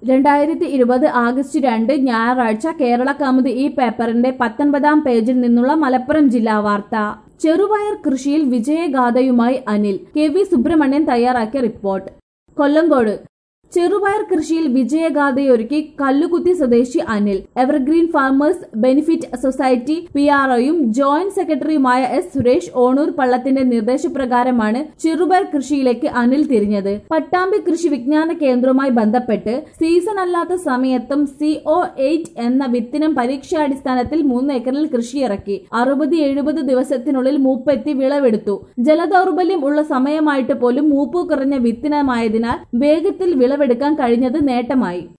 രണ്ടായിരത്തി ഇരുപത് ആഗസ്റ്റ് രണ്ട് ഞായറാഴ്ച കേരള കൗമുദി ഈ പേപ്പറിന്റെ പത്തൊൻപതാം പേജിൽ നിന്നുള്ള മലപ്പുറം ജില്ലാ വാർത്ത ചെറുപയർ കൃഷിയിൽ വിജയഗാഥയുമായി അനിൽ കെ വി സുബ്രഹ്മണ്യൻ തയ്യാറാക്കിയ റിപ്പോർട്ട് കൊല്ലങ്കോട് ചെറുപയർ കൃഷിയിൽ വിജയഗാഥയൊരുക്കി കല്ലുകുത്തി സ്വദേശി Anil evergreen farmers benefit society P ആർഒയും ജോയിന്റ് സെക്രട്ടറിയുമായ എസ് സുരേഷ് ഓണൂർ പള്ളത്തിന്റെ നിർദ്ദേശപ്രകാരമാണ് ചെറുപയർ കൃഷിയിലേക്ക് അനിൽ തിരിഞ്ഞത് പട്ടാമ്പി കൃഷി വിജ്ഞാന കേന്ദ്രവുമായി ബന്ധപ്പെട്ട് സീസൺ അല്ലാത്ത സമയത്തും സി ഒ എയ്റ്റ് എന്ന വിത്തിനം പരീക്ഷാടിസ്ഥാനത്തിൽ മൂന്ന് ഏക്കറിൽ കൃഷിയിറക്കി അറുപത് എഴുപത് ദിവസത്തിനുള്ളിൽ മൂപ്പെത്തി വിളവെടുത്തു ജലദൗർബല്യം ഉള്ള സമയമായിട്ട് പോലും മൂപ്പു കുറഞ്ഞ വിത്തിനമായതിനാൽ വേഗത്തിൽ വിളവെടുക്കാൻ കഴിഞ്ഞത് നേട്ടമായി